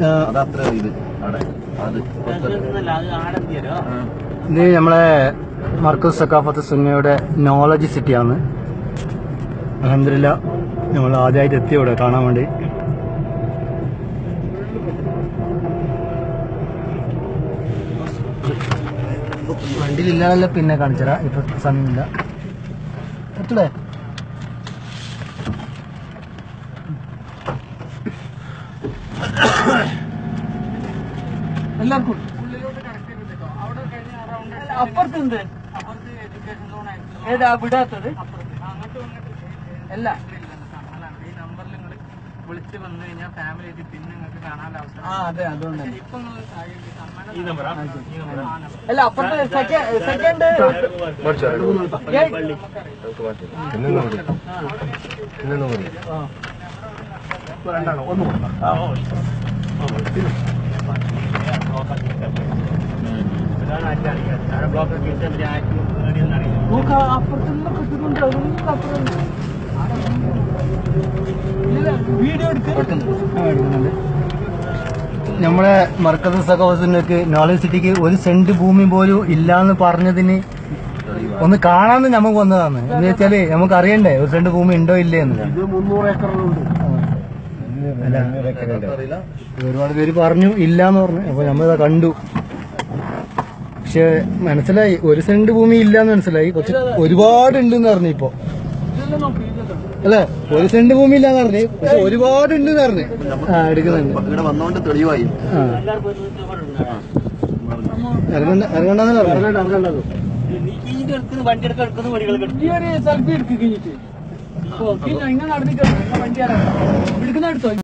ആ, അതത്ര ഇത് അവിടെ അത് ഇത് നമ്മളെ മർക്കസ് സക്കാഫത്ത് സുന്നയുടെ നോളജ് സിറ്റിയാണ് അലഹമില്ല നമ്മൾ ആദ്യമായിട്ട് എത്തി ഇവിടെ കാണാൻ വേണ്ടി വണ്ടിയിലില്ലാതല്ല പിന്നെ കാണിച്ചരാ ഇപ്പൊ സമയമില്ല എത്തൂടെ എല്ലാവർക്കും അപ്പുറത്തുണ്ട് ഏതാ വിടാത്തത് അല്ല ഈ നമ്പറിൽ നിങ്ങൾ വിളിച്ച് വന്നു കഴിഞ്ഞാൽ ഫാമിലി ആയിട്ട് പിന്നെ നിങ്ങൾക്ക് കാണാനുള്ള അവസരം ആ അതെ അതുകൊണ്ട് ഇപ്പൊ അല്ല അപ്പുറത്ത് സെക്കൻഡ് നോക്ക അപ്പുറത്തുനിന്ന് കിട്ടുന്നുണ്ട് അതൊന്നും അപ്പുറം വീഡിയോ എടുക്കുന്നു നമ്മളെ മർക്കസ് സഖാവസിനൊക്കെ നോളജ് സിറ്റിക്ക് ഒരു സെന്റ് ഭൂമി പോലും ഇല്ലാന്ന് പറഞ്ഞതിന് ഒന്ന് കാണാന്ന് നമുക്ക് വന്നതാണ് എന്ന് വെച്ചാല് നമുക്ക് അറിയണ്ടേ ഒരു സെന്റ് ഭൂമി ഉണ്ടോ ഇല്ലേ എന്ന് ഇത് മുന്നൂറ് ഏക്കറിലുണ്ട് അല്ല ഒരുപാട് പേര് പറഞ്ഞു ഇല്ലാന്ന് പറഞ്ഞു അപ്പൊ നമ്മളിതാ കണ്ടു പക്ഷെ മനസ്സിലായി ഒരു സെന്റ് ഭൂമി ഇല്ലാന്ന് മനസ്സിലായി കുറച്ച് ഒരുപാട് ഉണ്ടെന്ന് പറഞ്ഞു ഇപ്പൊ ഇതെല്ലാം നോക്ക് ഇതെല്ലാം അല്ലെ ഒരു സെന്റ് ഭൂമി ഇല്ലാന്ന് പറഞ്ഞു പക്ഷെ ഒരുപാട് ഉണ്ടെന്ന് പറഞ്ഞു ആ എടുക്കുന്നുണ്ട് ഇവിടെ വന്നോണ്ട് തെളിവായി ആ ഇറങ്ങണ്ട ഇറങ്ങണ്ടെന്ന് പറഞ്ഞു വണ്ടി എടുക്കാൻ എടുക്കുന്ന വഴികൾ ഈ ഒരു സെൽഫി എടുക്ക് കഴിഞ്ഞിട്ട് ഓ പിന്നെ ഇങ്ങനെ നടന്നിട്ട് വണ്ടി എടുക്കുന്ന എടുത്തോ